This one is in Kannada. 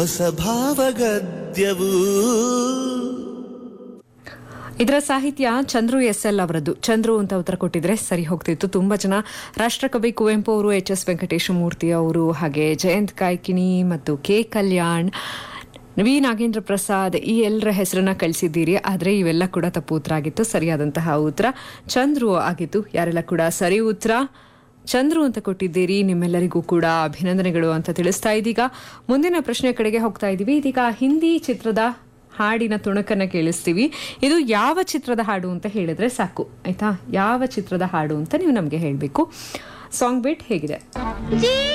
ಹೊಸ ಭಾವಗದ್ಯವು ಇದರ ಸಾಹಿತ್ಯ ಚಂದ್ರು ಎಸ್ ಎಲ್ ಅವರದ್ದು ಚಂದ್ರು ಅಂತ ಉತ್ತರ ಕೊಟ್ಟಿದ್ರೆ ಸರಿ ಹೋಗ್ತಿತ್ತು ತುಂಬಾ ಜನ ರಾಷ್ಟ್ರಕವಿ ಕುವೆಂಪು ಅವರು ಎಚ್ ಎಸ್ ವೆಂಕಟೇಶ ಮೂರ್ತಿ ಅವರು ಹಾಗೆ ಜಯಂತ್ ಕಾಯ್ಕಿಣಿ ಮತ್ತು ಕೆ ಕಲ್ಯಾಣ್ ವಿ ನಾಗೇಂದ್ರ ಪ್ರಸಾದ್ ಈ ಎಲ್ಲರ ಹೆಸರನ್ನ ಕಳಿಸಿದ್ದೀರಿ ಆದರೆ ಇವೆಲ್ಲ ಕೂಡ ತಪ್ಪು ಉತ್ತರ ಆಗಿತ್ತು ಸರಿಯಾದಂತಹ ಉತ್ತರ ಚಂದ್ರು ಆಗಿತ್ತು ಯಾರೆಲ್ಲ ಕೂಡ ಸರಿ ಉತ್ತರ ಚಂದ್ರು ಅಂತ ಕೊಟ್ಟಿದ್ದೀರಿ ನಿಮ್ಮೆಲ್ಲರಿಗೂ ಕೂಡ ಅಭಿನಂದನೆಗಳು ಅಂತ ತಿಳಿಸ್ತಾ ಇದೀಗ ಮುಂದಿನ ಪ್ರಶ್ನೆ ಕಡೆಗೆ ಹೋಗ್ತಾ ಇದ್ದೀವಿ ಇದೀಗ ಹಿಂದಿ ಚಿತ್ರದ ಹಾಡಿನ ತುಣುಕನ್ನ ಕೇಳಿಸ್ತೀವಿ ಇದು ಯಾವ ಚಿತ್ರದ ಹಾಡು ಅಂತ ಹೇಳಿದ್ರೆ ಸಾಕು ಆಯ್ತಾ ಯಾವ ಚಿತ್ರದ ಹಾಡು ಅಂತ ನೀವು ನಮಗೆ ಹೇಳಬೇಕು ಸಾಂಗ್ ಬಿಟ್ ಹೇಗಿದೆ